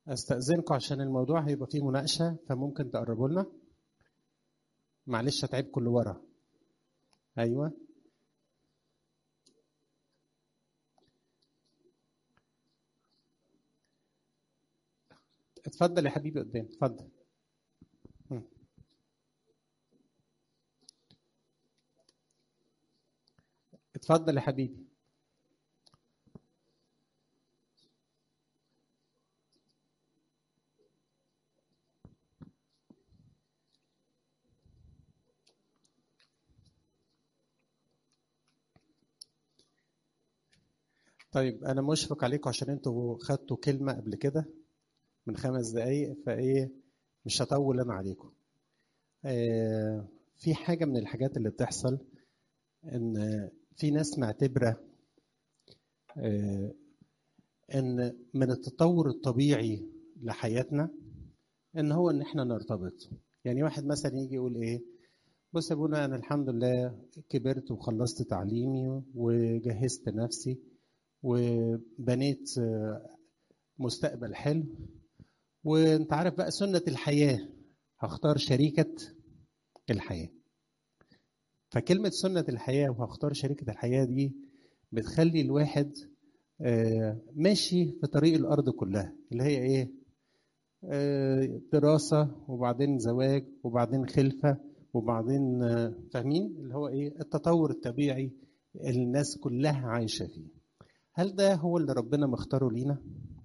استأذنكم عشان الموضوع هيبقى فيه مناقشة فممكن تقربوا لنا معلش هتعبكم لورا ايوه اتفضل يا حبيبي قدام اتفضل مم. اتفضل يا حبيبي طيب انا مشفق عليكم عشان انتوا خدتوا كلمه قبل كده من خمس دقايق فايه مش هطول انا عليكم آه في حاجه من الحاجات اللي بتحصل ان في ناس معتبره آه ان من التطور الطبيعي لحياتنا ان هو ان احنا نرتبط يعني واحد مثلا يجي يقول ايه بص يا ابونا انا الحمد لله كبرت وخلصت تعليمي وجهزت نفسي وبنيت مستقبل حلو وانت عارف بقى سنة الحياة هختار شريكة الحياة فكلمة سنة الحياة وهختار شريكة الحياة دي بتخلي الواحد ماشي في طريق الأرض كلها اللي هي إيه دراسة وبعدين زواج وبعدين خلفة وبعدين فاهمين اللي هو إيه التطور الطبيعي اللي الناس كلها عايشة فيه هل ده هو اللي ربنا مختاره لينا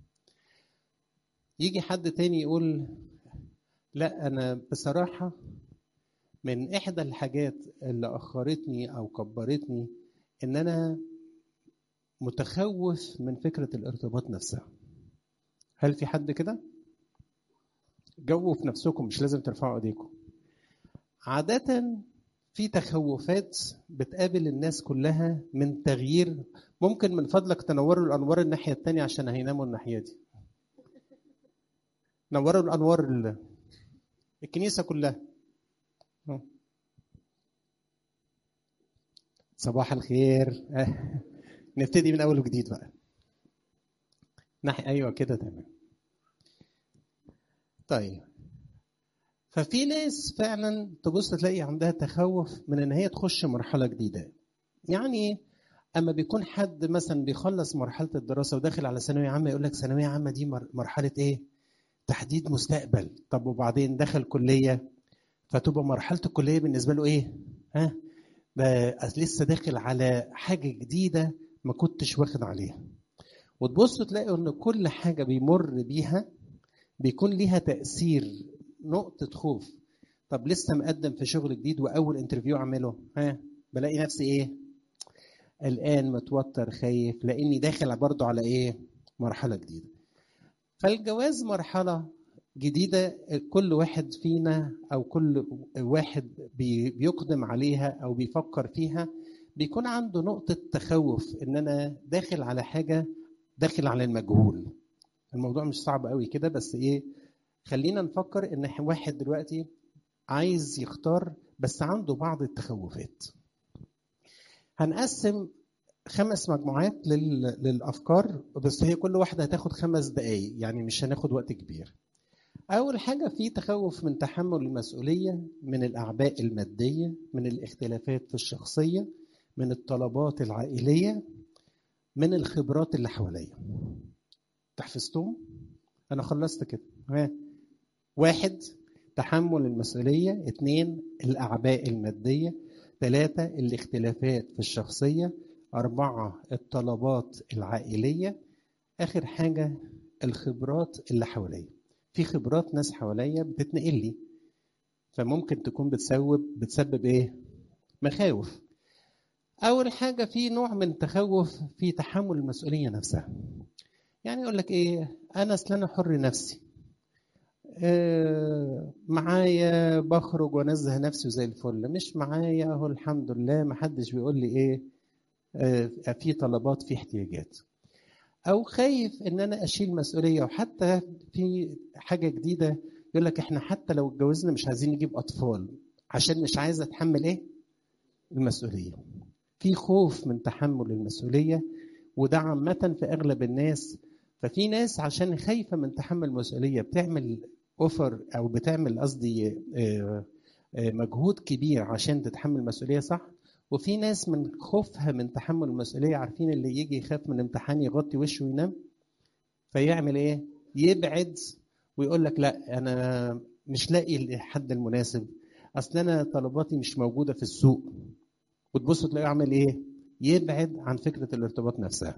يجي حد تاني يقول لا انا بصراحه من احدى الحاجات اللي اخرتني او كبرتني ان انا متخوف من فكره الارتباط نفسها هل في حد كده جووا في نفسكم مش لازم ترفعوا ايديكم عاده في تخوفات بتقابل الناس كلها من تغيير ممكن من فضلك تنوروا الانوار الناحيه الثانيه عشان هيناموا الناحيه دي نوروا الانوار الكنيسه كلها صباح الخير نبتدي من اول وجديد بقى ناحيه ايوه كده تمام طيب ففي ناس فعلا تبص تلاقي عندها تخوف من ان هي تخش مرحله جديده يعني اما بيكون حد مثلا بيخلص مرحله الدراسه وداخل على ثانويه عامه يقول لك ثانويه عامه دي مرحله ايه تحديد مستقبل طب وبعدين دخل كليه فتبقى مرحله الكليه بالنسبه له ايه ها ده لسه داخل على حاجه جديده ما كنتش واخد عليها وتبصوا تلاقوا ان كل حاجه بيمر بيها بيكون ليها تاثير نقطه خوف طب لسه مقدم في شغل جديد واول انترفيو اعمله ها بلاقي نفسي ايه قلقان متوتر خايف لاني داخل برضه على ايه مرحله جديده فالجواز مرحلة جديدة كل واحد فينا أو كل واحد بيقدم عليها أو بيفكر فيها بيكون عنده نقطة تخوف إن أنا داخل على حاجة داخل على المجهول الموضوع مش صعب قوي كده بس إيه خلينا نفكر إن واحد دلوقتي عايز يختار بس عنده بعض التخوفات هنقسم خمس مجموعات لل... للافكار بس هي كل واحده هتاخد خمس دقائق يعني مش هناخد وقت كبير اول حاجه في تخوف من تحمل المسؤوليه من الاعباء الماديه من الاختلافات في الشخصيه من الطلبات العائليه من الخبرات اللي حواليا تحفظتهم انا خلصت كده ها واحد تحمل المسؤوليه اثنين الاعباء الماديه ثلاثه الاختلافات في الشخصيه أربعة الطلبات العائلية آخر حاجة الخبرات اللي حواليا في خبرات ناس حواليا بتتنقل لي فممكن تكون بتسبب بتسبب ايه مخاوف اول حاجه في نوع من التخوف في تحمل المسؤوليه نفسها يعني يقول لك ايه انا اصل انا حر نفسي آه معايا بخرج وانزه نفسي زي الفل مش معايا اهو الحمد لله محدش بيقول لي ايه في طلبات في احتياجات او خايف ان انا اشيل مسؤوليه وحتى في حاجه جديده يقول لك احنا حتى لو اتجوزنا مش عايزين نجيب اطفال عشان مش عايز اتحمل ايه المسؤوليه في خوف من تحمل المسؤوليه وده عامه في اغلب الناس ففي ناس عشان خايفه من تحمل المسؤوليه بتعمل اوفر او بتعمل قصدي مجهود كبير عشان تتحمل المسؤوليه صح وفي ناس من خوفها من تحمل المسؤوليه عارفين اللي يجي يخاف من الامتحان يغطي وشه وينام فيعمل ايه يبعد ويقول لك لا انا مش لاقي الحد المناسب اصل انا طلباتي مش موجوده في السوق وتبص تلاقيه عامل ايه يبعد عن فكره الارتباط نفسها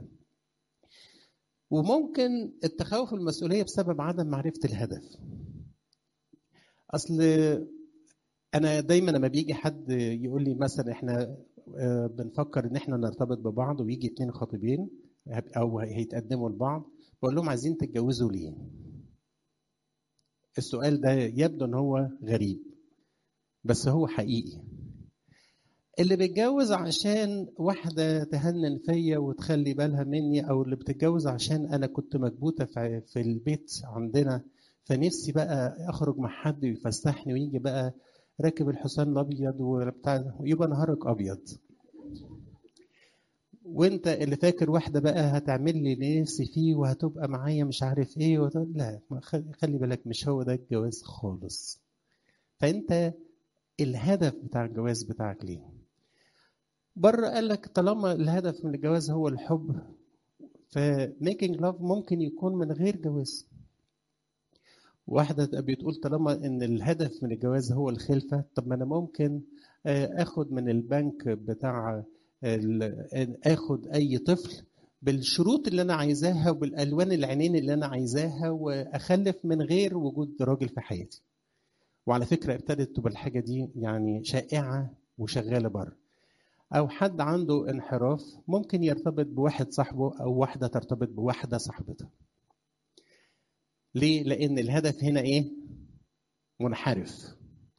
وممكن التخوف المسؤوليه بسبب عدم معرفه الهدف اصل انا دايما لما بيجي حد يقول لي مثلا احنا بنفكر ان احنا نرتبط ببعض ويجي اتنين خطيبين او هيتقدموا لبعض بقول لهم عايزين تتجوزوا ليه السؤال ده يبدو ان هو غريب بس هو حقيقي اللي بيتجوز عشان واحدة تهنن فيا وتخلي بالها مني أو اللي بتتجوز عشان أنا كنت مكبوتة في البيت عندنا فنفسي بقى أخرج مع حد ويفسحني ويجي بقى راكب الحصان الأبيض وبتاع ويبقى نهارك أبيض وانت اللي فاكر واحده بقى هتعمل لي نفسي فيه وهتبقى معايا مش عارف ايه وتقول لا خلي بالك مش هو ده الجواز خالص فانت الهدف بتاع الجواز بتاعك ليه بره قال لك طالما الهدف من الجواز هو الحب فميكينج لاف ممكن يكون من غير جواز واحدة بتقول طالما ان الهدف من الجواز هو الخلفة طب ما انا ممكن اخد من البنك بتاع اخد اي طفل بالشروط اللي انا عايزاها وبالالوان العينين اللي انا عايزاها واخلف من غير وجود راجل في حياتي وعلى فكره ابتدت تبقى الحاجه دي يعني شائعه وشغاله بره او حد عنده انحراف ممكن يرتبط بواحد صاحبه او واحده ترتبط بواحده صاحبتها ليه لان الهدف هنا ايه منحرف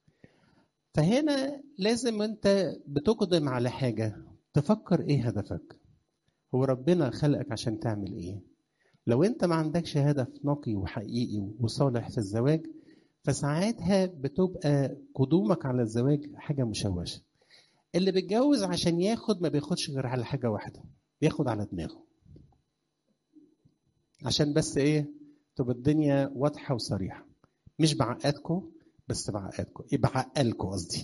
فهنا لازم انت بتقدم على حاجه تفكر ايه هدفك هو ربنا خلقك عشان تعمل ايه لو انت ما عندكش هدف نقي وحقيقي وصالح في الزواج فساعتها بتبقى قدومك على الزواج حاجه مشوشه اللي بيتجوز عشان ياخد ما بياخدش غير على حاجه واحده بياخد على دماغه عشان بس ايه تبقى الدنيا واضحه وصريحه مش بعقدكم بس بعقدكم ايه بعقلكم قصدي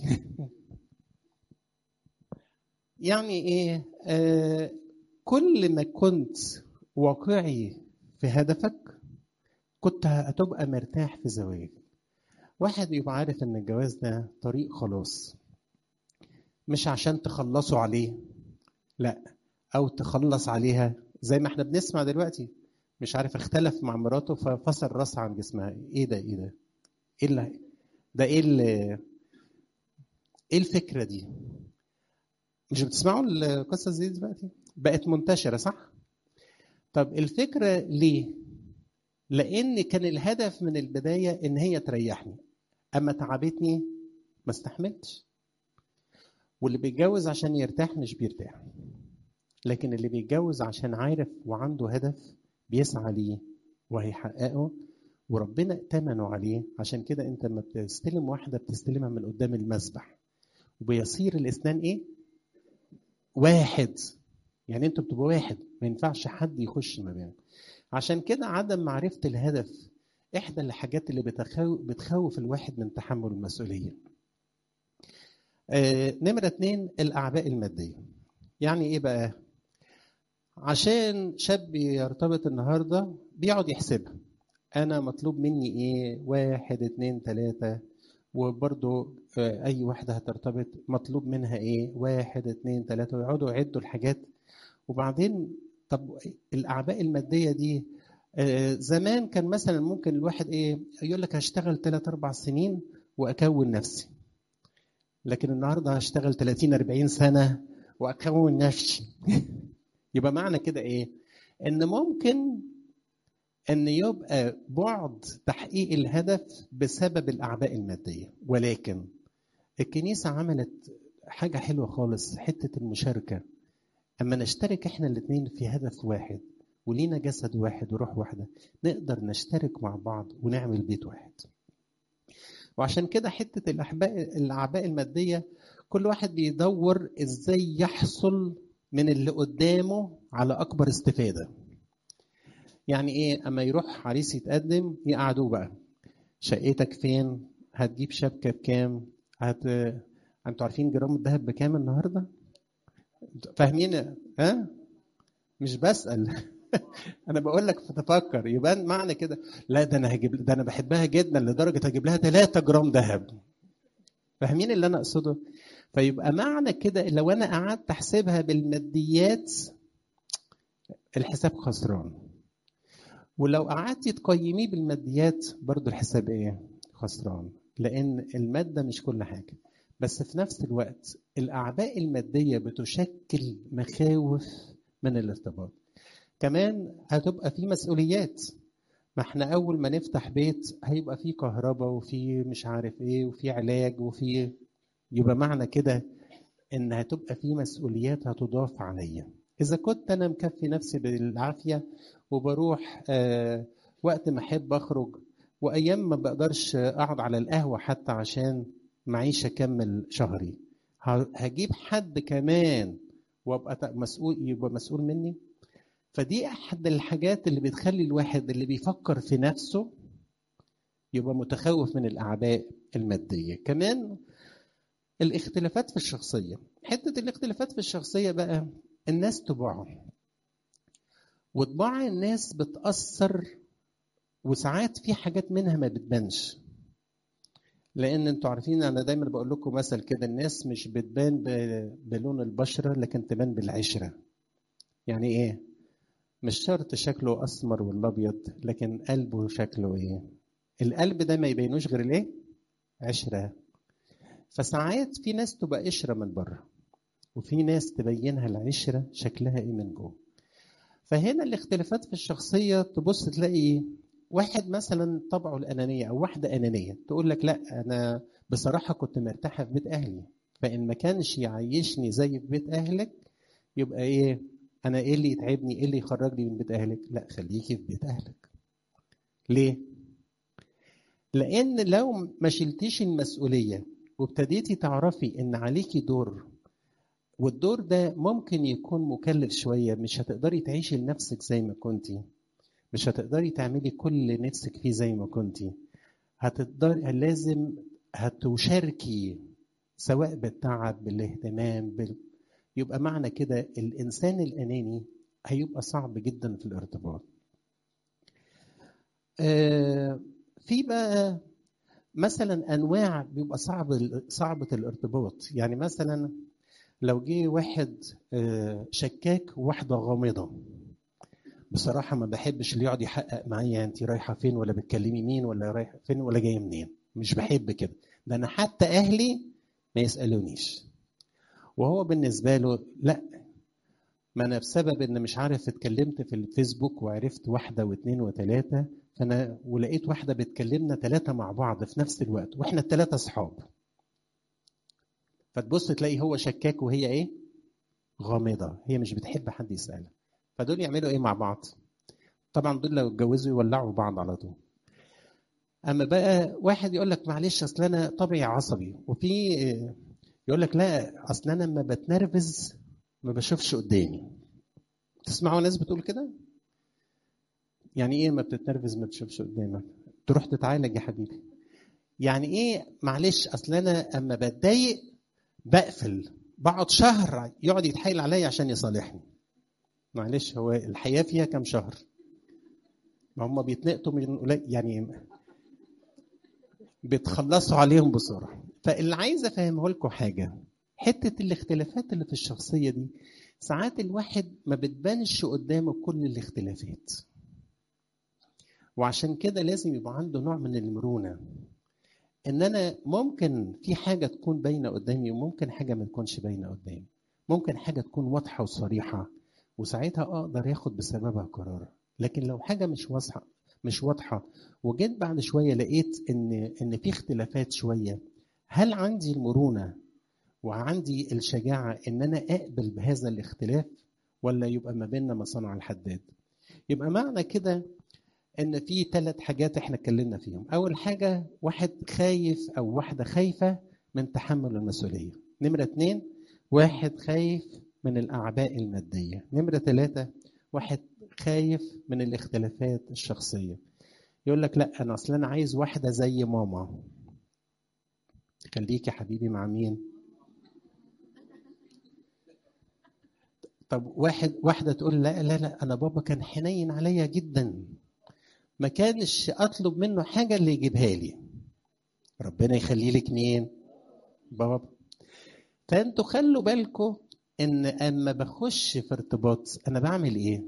يعني ايه آه كل ما كنت واقعي في هدفك كنت هتبقى مرتاح في زواجك واحد يبقى عارف ان الجواز ده طريق خلاص مش عشان تخلصوا عليه لا او تخلص عليها زي ما احنا بنسمع دلوقتي مش عارف اختلف مع مراته ففصل راسها عن جسمها ايه ده ايه ده ايه اللي ده ايه اللي ايه الفكره دي مش بتسمعوا القصص دي دلوقتي بقت منتشره صح طب الفكره ليه لان كان الهدف من البدايه ان هي تريحني اما تعبتني ما استحملتش واللي بيتجوز عشان يرتاح مش بيرتاح لكن اللي بيتجوز عشان عارف وعنده هدف بيسعى ليه وهيحققه وربنا ائتمنوا عليه عشان كده انت لما بتستلم واحده بتستلمها من قدام المسبح وبيصير الاثنان ايه واحد يعني انتوا بتبقوا واحد ما ينفعش حد يخش ما بينكم عشان كده عدم معرفه الهدف احدى الحاجات اللي بتخوف, بتخوف الواحد من تحمل المسؤوليه آه نمره اتنين الاعباء الماديه يعني ايه بقى عشان شاب يرتبط النهارده بيقعد يحسبها انا مطلوب مني ايه واحد اتنين تلاته وبرضه اي واحده هترتبط مطلوب منها ايه واحد اتنين تلاته ويقعدوا يعدوا الحاجات وبعدين طب الاعباء الماديه دي زمان كان مثلا ممكن الواحد ايه يقول لك هشتغل 3 4 سنين واكون نفسي لكن النهارده هشتغل 30 40 سنه واكون نفسي يبقى معنى كده ايه ان ممكن ان يبقى بعد تحقيق الهدف بسبب الاعباء الماديه ولكن الكنيسه عملت حاجه حلوه خالص حته المشاركه اما نشترك احنا الاثنين في هدف واحد ولينا جسد واحد وروح واحده نقدر نشترك مع بعض ونعمل بيت واحد وعشان كده حته الاحباء الاعباء الماديه كل واحد بيدور ازاي يحصل من اللي قدامه على اكبر استفاده يعني ايه اما يروح عريس يتقدم يقعدوه بقى شقتك فين هتجيب شبكه بكام هت انتوا عارفين جرام الذهب بكام النهارده فاهمين ها مش بسال انا بقول لك تفكر يبقى معنى كده لا ده انا هجيب ده انا بحبها جدا لدرجه هجيب لها 3 جرام ذهب فاهمين اللي انا اقصده فيبقى معنى كده لو انا قعدت احسبها بالماديات الحساب خسران ولو قعدتي تقيميه بالماديات برضو الحساب ايه خسران لان الماده مش كل حاجه بس في نفس الوقت الاعباء الماديه بتشكل مخاوف من الارتباط كمان هتبقى في مسؤوليات ما احنا اول ما نفتح بيت هيبقى في كهرباء وفي مش عارف ايه وفي علاج وفي يبقى معنى كده ان هتبقى في مسؤوليات هتضاف عليا اذا كنت انا مكفي نفسي بالعافيه وبروح آه وقت ما احب اخرج وايام ما بقدرش اقعد على القهوه حتى عشان معيش اكمل شهري هجيب حد كمان وابقى مسؤول يبقى مسؤول مني فدي احد الحاجات اللي بتخلي الواحد اللي بيفكر في نفسه يبقى متخوف من الاعباء الماديه كمان الاختلافات في الشخصيه حته الاختلافات في الشخصيه بقى الناس طباع وطباع الناس بتاثر وساعات في حاجات منها ما بتبانش لان انتوا عارفين انا دايما بقول لكم مثل كده الناس مش بتبان بلون البشره لكن تبان بالعشره يعني ايه مش شرط شكله اسمر ولا ابيض لكن قلبه شكله ايه القلب ده ما يبينوش غير الايه عشره فساعات في ناس تبقى قشره من بره وفي ناس تبينها العشره شكلها ايه من جوه فهنا الاختلافات في الشخصيه تبص تلاقي واحد مثلا طبعه الانانيه او واحده انانيه تقول لك لا انا بصراحه كنت مرتاحه في بيت اهلي فان ما كانش يعيشني زي في بيت اهلك يبقى ايه انا ايه اللي يتعبني ايه اللي يخرجني من بيت اهلك لا خليكي في بيت اهلك ليه لان لو ما شلتيش المسؤوليه وابتديتي تعرفي ان عليكي دور والدور ده ممكن يكون مكلف شويه مش هتقدري تعيشي لنفسك زي ما كنتي مش هتقدري تعملي كل نفسك فيه زي ما كنتي هتقدري لازم هتشاركي سواء بالتعب بالاهتمام بال... يبقى معنى كده الانسان الاناني هيبقى صعب جدا في الارتباط آه في بقى مثلا انواع بيبقى صعب صعبه الارتباط يعني مثلا لو جه واحد آه شكاك وواحده غامضه بصراحه ما بحبش اللي يقعد يحقق معايا انت رايحه فين ولا بتكلمي مين ولا رايحه فين ولا جايه منين مش بحب كده ده انا حتى اهلي ما يسالونيش وهو بالنسبه له لا ما انا بسبب ان مش عارف اتكلمت في الفيسبوك وعرفت واحده واثنين وثلاثه فانا ولقيت واحده بتكلمنا ثلاثه مع بعض في نفس الوقت واحنا الثلاثه اصحاب فتبص تلاقي هو شكاك وهي ايه غامضه هي مش بتحب حد يسالها فدول يعملوا ايه مع بعض طبعا دول لو اتجوزوا يولعوا بعض على طول اما بقى واحد يقول لك معلش اصل انا طبعي عصبي وفي يقول لك لا اصل انا لما بتنرفز ما بشوفش قدامي تسمعوا ناس بتقول كده يعني ايه ما بتتنرفز ما بتشوفش قدامك تروح تتعالج يا حبيبي يعني ايه معلش اصل انا اما بتضايق بقفل بقعد شهر يقعد يتحايل عليا عشان يصالحني معلش هو الحياه فيها كام شهر ما هم بيتنقطوا من قليل يعني بتخلصوا عليهم بسرعه فاللي عايز افهمه لكم حاجه حته الاختلافات اللي في الشخصيه دي ساعات الواحد ما بتبانش قدامه كل الاختلافات وعشان كده لازم يبقى عنده نوع من المرونه ان انا ممكن في حاجه تكون باينه قدامي وممكن حاجه ما تكونش باينه قدامي ممكن حاجه تكون واضحه وصريحه وساعتها اقدر ياخد بسببها قرار لكن لو حاجه مش واضحه مش واضحه وجيت بعد شويه لقيت ان ان في اختلافات شويه هل عندي المرونه وعندي الشجاعه ان انا اقبل بهذا الاختلاف ولا يبقى ما بيننا مصانع الحداد يبقى معنى كده ان في ثلاث حاجات احنا اتكلمنا فيهم اول حاجه واحد خايف او واحده خايفه من تحمل المسؤوليه نمره اتنين واحد خايف من الاعباء الماديه نمره ثلاثه واحد خايف من الاختلافات الشخصيه يقول لك لا انا اصلا انا عايز واحده زي ماما خليك يا حبيبي مع مين طب واحد واحده تقول لا لا لا انا بابا كان حنين عليا جدا ما كانش اطلب منه حاجه اللي يجيبها لي ربنا يخلي لك مين بابا فانتوا خلوا بالكم ان اما بخش في ارتباط انا بعمل ايه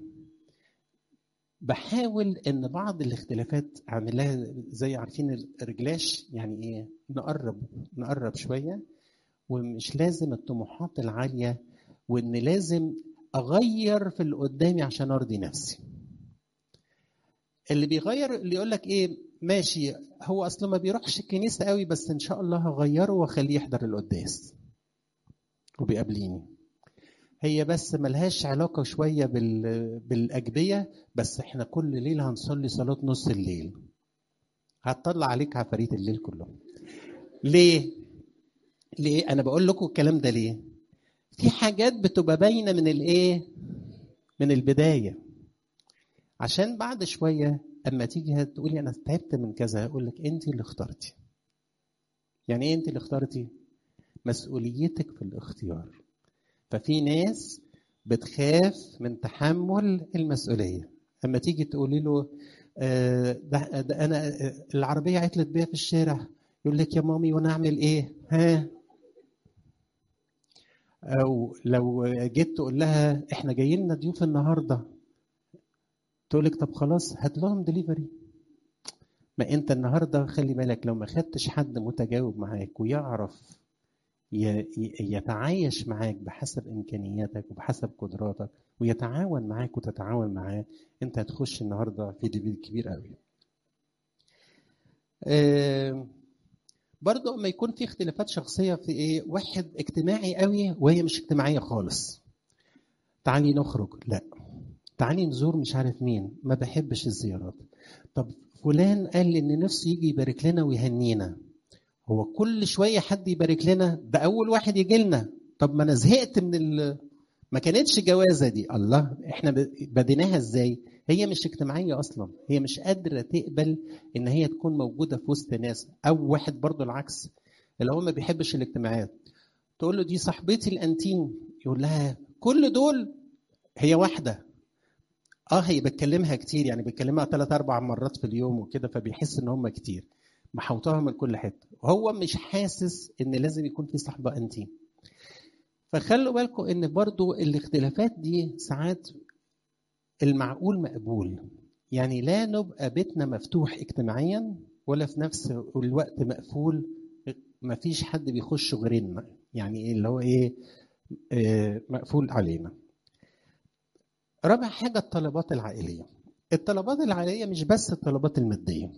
بحاول ان بعض الاختلافات اعملها زي عارفين الرجلاش يعني ايه نقرب نقرب شويه ومش لازم الطموحات العاليه وان لازم اغير في اللي قدامي عشان ارضي نفسي اللي بيغير اللي يقول لك ايه ماشي هو اصلا ما بيروحش الكنيسه قوي بس ان شاء الله هغيره واخليه يحضر القداس وبيقابليني هي بس ملهاش علاقه شويه بال... بالاجبيه بس احنا كل ليله هنصلي صلاه نص الليل هتطلع عليك عفاريت الليل كلهم ليه ليه انا بقول لكم الكلام ده ليه في حاجات بتبقى باينه من الايه من البدايه عشان بعد شويه اما تيجي تقولي انا تعبت من كذا اقول لك انت اللي اخترتي يعني ايه انت اللي اخترتي مسؤوليتك في الاختيار ففي ناس بتخاف من تحمل المسؤوليه اما تيجي تقولي له آه ده, ده انا العربيه عطلت بيا في الشارع يقول لك يا مامي وانا اعمل ايه ها او لو جيت تقول لها احنا جايين لنا ضيوف النهارده تقول لك طب خلاص هات لهم دليفري ما انت النهارده خلي بالك لو ما خدتش حد متجاوب معاك ويعرف يتعايش معاك بحسب امكانياتك وبحسب قدراتك ويتعاون معاك وتتعاون معاه انت هتخش النهارده في ديبيت كبير قوي أه برضه اما يكون في اختلافات شخصيه في ايه واحد اجتماعي قوي وهي مش اجتماعيه خالص تعالي نخرج لا تعالي نزور مش عارف مين ما بحبش الزيارات طب فلان قال ان نفسه يجي يبارك لنا ويهنينا هو كل شويه حد يبارك لنا ده اول واحد يجي لنا طب ما انا زهقت من ال... ما كانتش جوازه دي الله احنا بديناها ازاي هي مش اجتماعيه اصلا هي مش قادره تقبل ان هي تكون موجوده في وسط ناس او واحد برضه العكس اللي هو ما بيحبش الاجتماعات تقول له دي صاحبتي الانتيم يقول لها كل دول هي واحده اه هي بتكلمها كتير يعني بتكلمها ثلاث اربع مرات في اليوم وكده فبيحس ان هم كتير محوطاها من كل حته وهو مش حاسس ان لازم يكون في صاحبه انتيم فخلوا بالكم ان برضو الاختلافات دي ساعات المعقول مقبول يعني لا نبقى بيتنا مفتوح اجتماعيا ولا في نفس الوقت مقفول ما فيش حد بيخش غيرنا يعني ايه اللي هو ايه آه مقفول علينا رابع حاجه الطلبات العائليه الطلبات العائليه مش بس الطلبات الماديه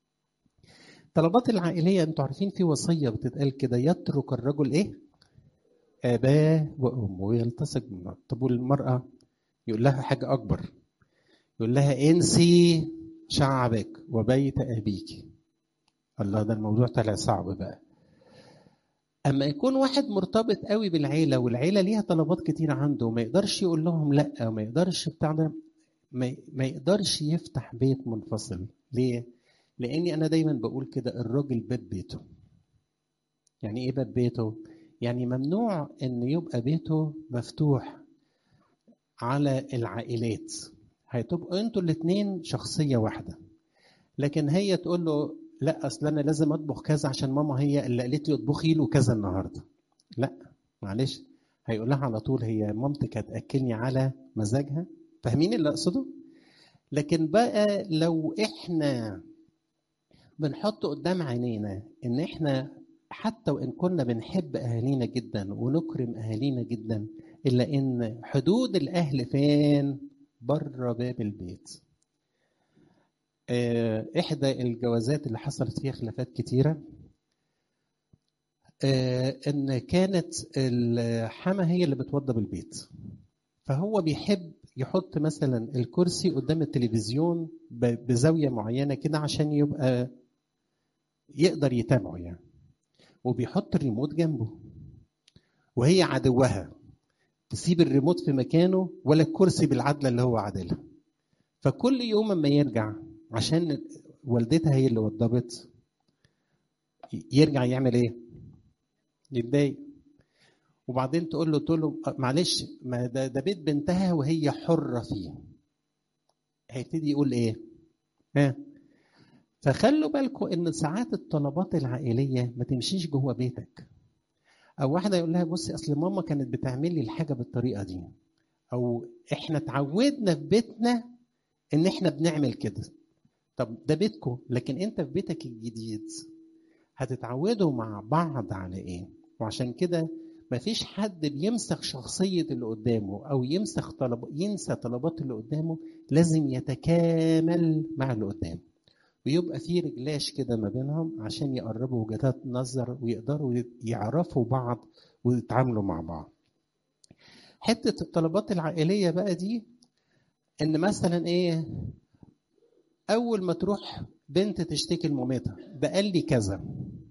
الطلبات العائليه انتوا عارفين في وصيه بتتقال كده يترك الرجل ايه اباه وامه ويلتصق بالمرأة طب والمراه يقول لها حاجه اكبر يقول لها انسي شعبك وبيت ابيك الله ده الموضوع طلع صعب بقى اما يكون واحد مرتبط قوي بالعيله والعيله ليها طلبات كتير عنده وما يقدرش يقول لهم لا وما يقدرش بتاع ده ما يقدرش يفتح بيت منفصل ليه لاني انا دايما بقول كده الراجل باب بيته يعني ايه باب بيته يعني ممنوع ان يبقى بيته مفتوح على العائلات هتبقوا انتوا الاثنين شخصيه واحده لكن هي تقول له لا اصل انا لازم اطبخ كذا عشان ماما هي اللي قالت لي اطبخي له كذا النهارده لا معلش هيقول لها على طول هي مامتك هتاكلني على مزاجها فاهمين اللي اقصده لكن بقى لو احنا بنحط قدام عينينا ان احنا حتى وان كنا بنحب اهالينا جدا ونكرم اهالينا جدا الا ان حدود الاهل فين بره باب البيت احدى الجوازات اللي حصلت فيها خلافات كتيره ان كانت الحما هي اللي بتوضب البيت فهو بيحب يحط مثلا الكرسي قدام التلفزيون بزاويه معينه كده عشان يبقى يقدر يتابعه يعني وبيحط الريموت جنبه وهي عدوها تسيب الريموت في مكانه ولا الكرسي بالعدله اللي هو عادلها فكل يوم اما يرجع عشان والدتها هي اللي وضبت يرجع يعمل ايه يتضايق وبعدين تقول له تقول له معلش ما ده, ده بيت بنتها وهي حره فيه هيبتدي يقول ايه ها فخلوا بالكم ان ساعات الطلبات العائليه ما تمشيش جوه بيتك او واحده يقول لها بصي اصل ماما كانت بتعمل لي الحاجه بالطريقه دي او احنا اتعودنا في بيتنا ان احنا بنعمل كده طب ده بيتكم لكن انت في بيتك الجديد هتتعودوا مع بعض على ايه وعشان كده مفيش حد بيمسخ شخصية اللي قدامه أو يمسخ طلب ينسى طلبات اللي قدامه لازم يتكامل مع اللي قدامه ويبقى في رجلاش كده ما بينهم عشان يقربوا وجهات نظر ويقدروا يعرفوا بعض ويتعاملوا مع بعض حتة الطلبات العائلية بقى دي إن مثلا إيه أول ما تروح بنت تشتكي لمامتها ده قال لي كذا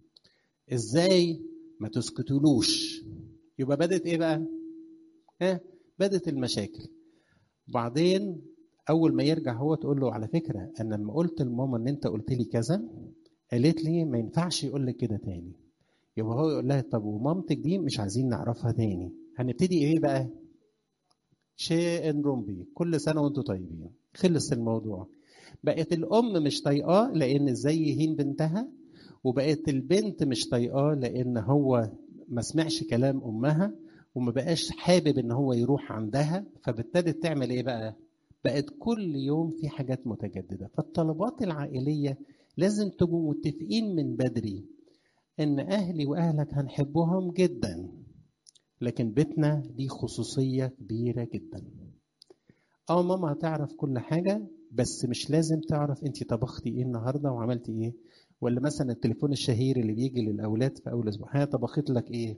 إزاي ما تسكتولوش يبقى بدت إيه بقى؟ ها بدت المشاكل وبعدين اول ما يرجع هو تقول له على فكره انا لما قلت لماما ان انت قلت لي كذا قالت لي ما ينفعش يقول لك كده تاني يبقى هو يقول لها طب ومامتك دي مش عايزين نعرفها تاني هنبتدي ايه بقى شيء رمبي كل سنه وانتم طيبين خلص الموضوع بقت الام مش طايقاه لان ازاي يهين بنتها وبقت البنت مش طايقاه لان هو ما سمعش كلام امها وما بقاش حابب ان هو يروح عندها فابتدت تعمل ايه بقى بقت كل يوم في حاجات متجدده فالطلبات العائليه لازم تبقوا متفقين من بدري ان اهلي واهلك هنحبهم جدا لكن بيتنا ليه خصوصيه كبيره جدا اه ماما هتعرف كل حاجه بس مش لازم تعرف انت طبختي ايه النهارده وعملتي ايه ولا مثلا التليفون الشهير اللي بيجي للاولاد في اول اسبوع ها طبخت لك ايه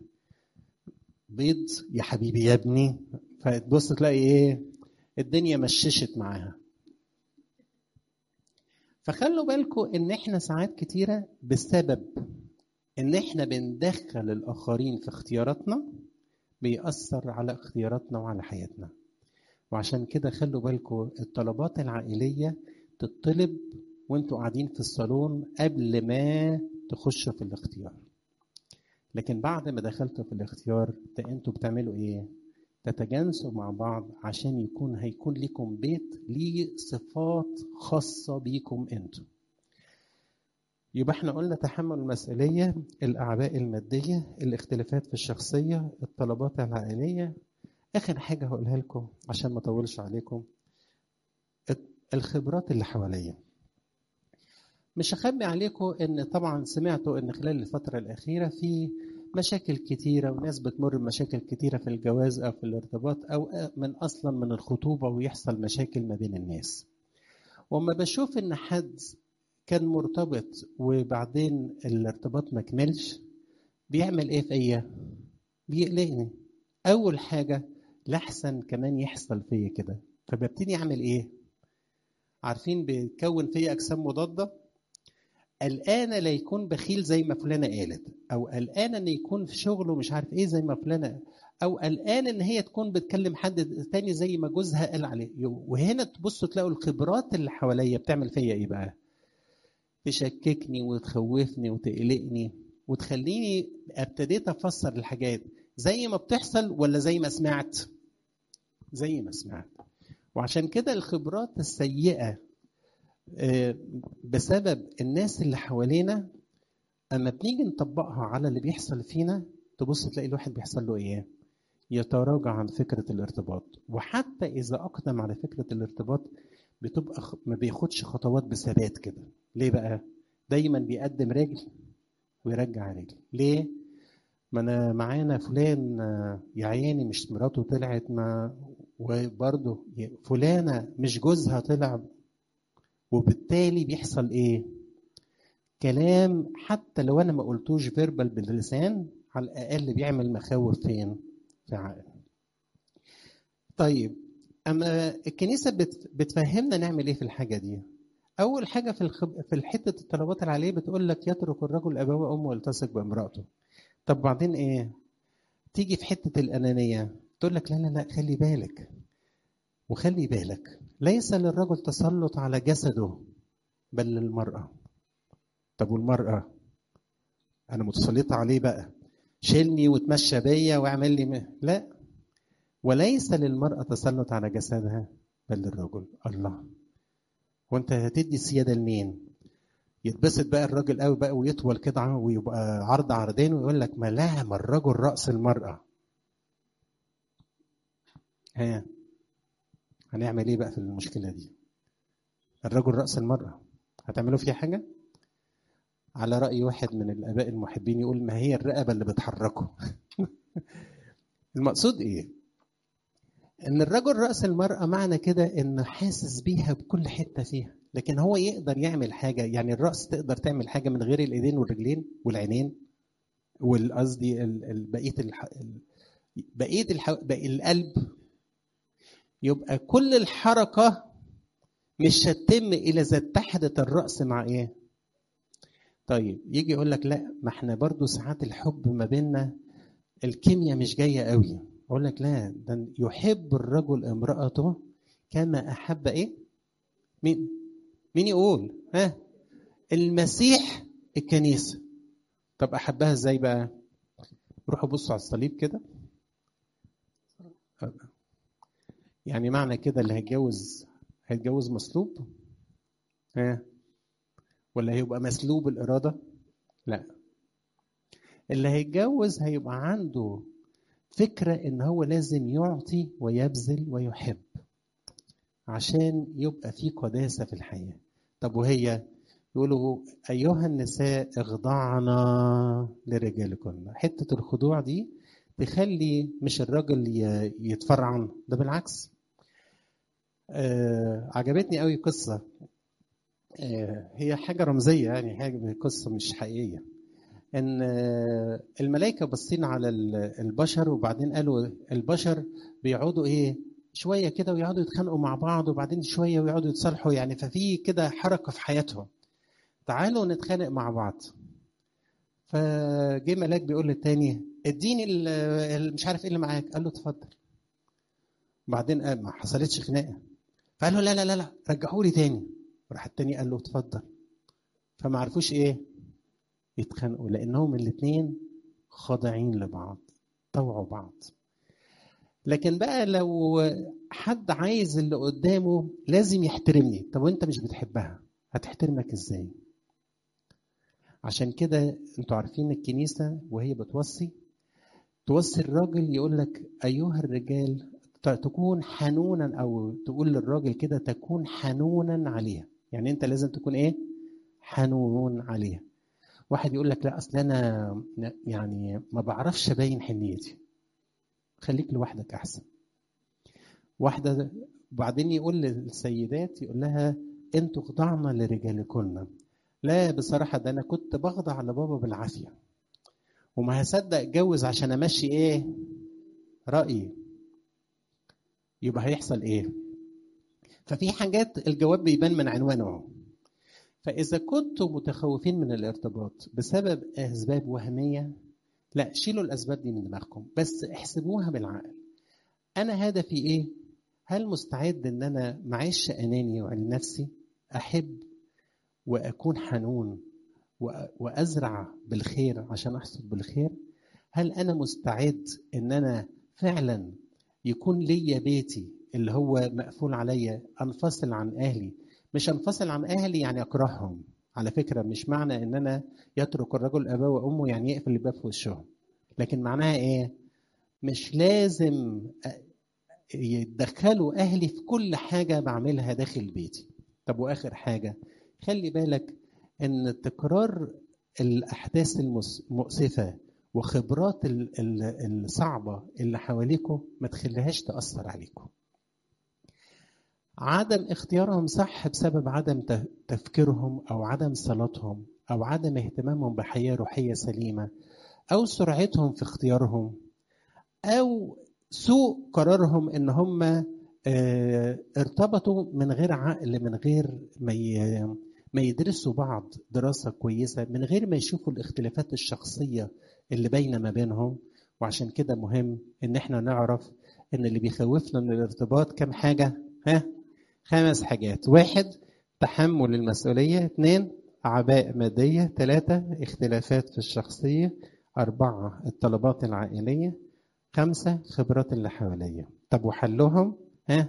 بيض يا حبيبي يا ابني فتبص تلاقي ايه الدنيا مششت معاها فخلوا بالكم ان احنا ساعات كتيره بسبب ان احنا بندخل الاخرين في اختياراتنا بيأثر على اختياراتنا وعلى حياتنا وعشان كده خلوا بالكم الطلبات العائليه تطلب وانتوا قاعدين في الصالون قبل ما تخشوا في الاختيار لكن بعد ما دخلتوا في الاختيار ده انتوا بتعملوا ايه تتجانسوا مع بعض عشان يكون هيكون لكم بيت ليه صفات خاصة بيكم انتوا يبقى احنا قلنا تحمل المسؤولية الأعباء المادية الاختلافات في الشخصية الطلبات العائلية آخر حاجة هقولها لكم عشان ما أطولش عليكم الخبرات اللي حواليا مش هخبي عليكم ان طبعا سمعتوا ان خلال الفتره الاخيره في مشاكل كتيره وناس بتمر بمشاكل كتيره في الجواز او في الارتباط او من اصلا من الخطوبه ويحصل مشاكل ما بين الناس وما بشوف ان حد كان مرتبط وبعدين الارتباط ما كملش بيعمل ايه فيا بيقلقني اول حاجه لحسن كمان يحصل فيا كده فببتدي اعمل ايه عارفين بيتكون فيا اجسام مضاده قلقان لا يكون بخيل زي ما فلانه قالت او قلقان ان يكون في شغله مش عارف ايه زي ما فلانه او قلقان ان هي تكون بتكلم حد تاني زي ما جوزها قال عليه وهنا تبصوا تلاقوا الخبرات اللي حواليا بتعمل فيا ايه بقى تشككني وتخوفني وتقلقني وتخليني ابتديت افسر الحاجات زي ما بتحصل ولا زي ما سمعت زي ما سمعت وعشان كده الخبرات السيئه بسبب الناس اللي حوالينا اما بنيجي نطبقها على اللي بيحصل فينا تبص تلاقي الواحد بيحصل له ايه يتراجع عن فكرة الارتباط وحتى إذا أقدم على فكرة الارتباط بتبقى ما بياخدش خطوات بثبات كده ليه بقى دايما بيقدم رجل ويرجع رجل ليه ما انا معانا فلان يا عيني مش مراته طلعت ما وبرضه فلانه مش جوزها طلع وبالتالي بيحصل ايه كلام حتى لو انا ما قلتوش فيربال باللسان على الاقل بيعمل مخاوف فين في عقل طيب اما الكنيسه بت بتفهمنا نعمل ايه في الحاجه دي اول حاجه في الخب... في حته الطلبات العاليه بتقول لك يترك الرجل اباه وامه ويلتصق بامراته طب بعدين ايه تيجي في حته الانانيه تقول لك لا لا لا خلي بالك وخلي بالك ليس للرجل تسلط على جسده بل للمرأة طب والمرأة أنا متسلطة عليه بقى شيلني وتمشى بيا واعمل لي م... لا وليس للمرأة تسلط على جسدها بل للرجل الله وانت هتدي السيادة لمين يتبسط بقى الراجل قوي بقى ويطول كده ويبقى عرض عرضين ويقول لك ما لا ما الرجل رأس المرأة ها هنعمل ايه بقى في المشكلة دي الرجل رأس المرأة هتعملوا فيها حاجة على رأي واحد من الآباء المحبين يقول ما هي الرقبة اللي بتحركه المقصود ايه ان الرجل رأس المرأة معنى كده انه حاسس بيها بكل حتة فيها لكن هو يقدر يعمل حاجة يعني الرأس تقدر تعمل حاجة من غير الإيدين والرجلين والعينين والقصدي بقية الح... بقية الح... بقية القلب يبقى كل الحركة مش هتتم إلا إذا اتحدت الرأس مع إيه؟ طيب يجي يقول لك لا ما احنا برضو ساعات الحب ما بيننا الكيمياء مش جاية قوي أقول لك لا ده يحب الرجل امرأته كما أحب إيه؟ مين؟ مين يقول ها المسيح الكنيسة طب أحبها إزاي بقى روحوا بصوا على الصليب كده يعني معنى كده اللي هيتجوز هيتجوز مصلوب ها ولا هيبقى مسلوب الإرادة لا اللي هيتجوز هيبقى عنده فكرة إن هو لازم يعطي ويبذل ويحب عشان يبقى في قداسة في الحياة طب وهي يقولوا أيها النساء اخضعنا لرجالكن حتة الخضوع دي تخلي مش الراجل يتفرعن ده بالعكس آه عجبتني قوي قصة آه هي حاجة رمزية يعني حاجة قصة مش حقيقية ان آه الملائكة باصين على البشر وبعدين قالوا البشر بيقعدوا ايه شويه كده ويقعدوا يتخانقوا مع بعض وبعدين شويه ويقعدوا يتصالحوا يعني ففي كده حركه في حياتهم تعالوا نتخانق مع بعض فجه ملاك بيقول للتاني اديني مش عارف ايه اللي معاك قال له اتفضل بعدين قال ما حصلتش خناقه فقال له لا لا لا لا رجعوا لي تاني راح التاني قال له اتفضل فما عرفوش ايه يتخانقوا لانهم الاثنين خاضعين لبعض طوعوا بعض لكن بقى لو حد عايز اللي قدامه لازم يحترمني طب وانت مش بتحبها هتحترمك ازاي عشان كده انتوا عارفين الكنيسة وهي بتوصي توصي الراجل يقول لك أيها الرجال تكون حنونا أو تقول للراجل كده تكون حنونا عليها يعني أنت لازم تكون إيه حنون عليها واحد يقول لك لا أصل أنا يعني ما بعرفش أبين حنيتي خليك لوحدك احسن واحده بعدين يقول للسيدات يقول لها انتوا خضعنا لرجالكن لا بصراحه ده انا كنت بخضع لبابا بالعافيه وما هصدق اتجوز عشان امشي ايه رايي يبقى هيحصل ايه ففي حاجات الجواب بيبان من عنوانه فاذا كنتم متخوفين من الارتباط بسبب اسباب وهميه لا شيلوا الاسباب دي من دماغكم بس احسبوها بالعقل انا هدفي ايه هل مستعد ان انا معيش اناني وعن نفسي احب واكون حنون وازرع بالخير عشان احصد بالخير هل انا مستعد ان انا فعلا يكون ليا بيتي اللي هو مقفول عليا انفصل عن اهلي مش انفصل عن اهلي يعني اكرههم على فكره مش معنى ان انا يترك الرجل اباه وامه يعني يقفل الباب في وشهم لكن معناها ايه مش لازم يتدخلوا اهلي في كل حاجه بعملها داخل بيتي طب واخر حاجه خلي بالك ان تكرار الاحداث المؤسفه وخبرات الصعبه اللي حواليكم ما تخليهاش تاثر عليكم عدم اختيارهم صح بسبب عدم تفكيرهم او عدم صلاتهم او عدم اهتمامهم بحياه روحيه سليمه او سرعتهم في اختيارهم او سوء قرارهم ان هم ارتبطوا من غير عقل من غير ما ما يدرسوا بعض دراسه كويسه من غير ما يشوفوا الاختلافات الشخصيه اللي باينه ما بينهم وعشان كده مهم ان احنا نعرف ان اللي بيخوفنا من الارتباط كم حاجه ها خمس حاجات واحد تحمل المسؤولية اثنين أعباء مادية ثلاثة اختلافات في الشخصية أربعة الطلبات العائلية خمسة خبرات اللي حواليا طب وحلهم ها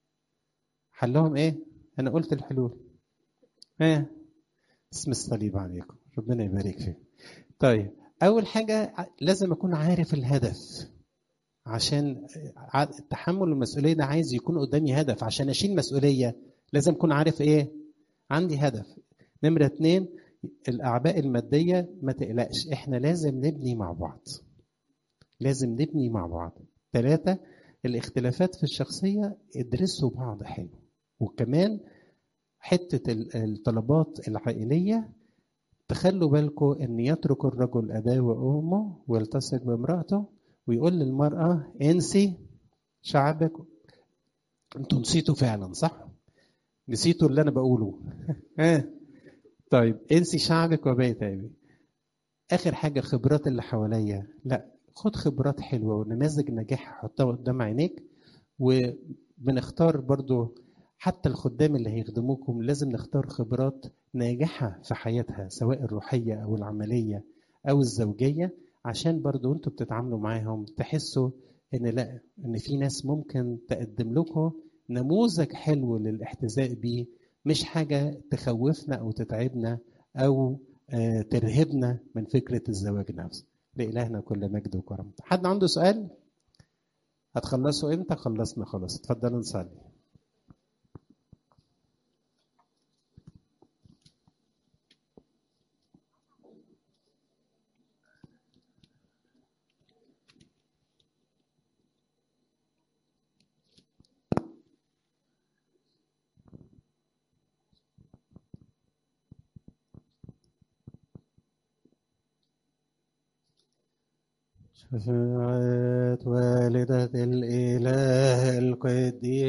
حلهم ايه انا قلت الحلول ها اسم الصليب عليكم ربنا يبارك فيك طيب اول حاجه لازم اكون عارف الهدف عشان تحمل المسؤوليه ده عايز يكون قدامي هدف عشان اشيل مسؤوليه لازم اكون عارف ايه عندي هدف نمره اتنين الاعباء الماديه ما تقلقش احنا لازم نبني مع بعض لازم نبني مع بعض ثلاثة الاختلافات في الشخصية ادرسوا بعض حلو وكمان حتة الطلبات العائلية تخلوا بالكم ان يترك الرجل اباه وامه ويلتصق بامرأته ويقول للمرأة انسي شعبك انتوا نسيتوا فعلا صح؟ نسيتوا اللي انا بقوله ها طيب انسي شعبك وبيت ابي اخر حاجه الخبرات اللي حواليا لا خد خبرات حلوه ونماذج نجاح حطها قدام عينيك وبنختار برضو حتى الخدام اللي هيخدموكم لازم نختار خبرات ناجحة في حياتها سواء الروحية أو العملية أو الزوجية عشان برضو انتوا بتتعاملوا معاهم تحسوا ان لا ان في ناس ممكن تقدم لكم نموذج حلو للاحتذاء بيه مش حاجة تخوفنا أو تتعبنا أو ترهبنا من فكرة الزواج نفسه لإلهنا كل مجد وكرم حد عنده سؤال هتخلصوا امتى خلصنا خلاص اتفضلوا نصلي شفاعة والدة الإله القديس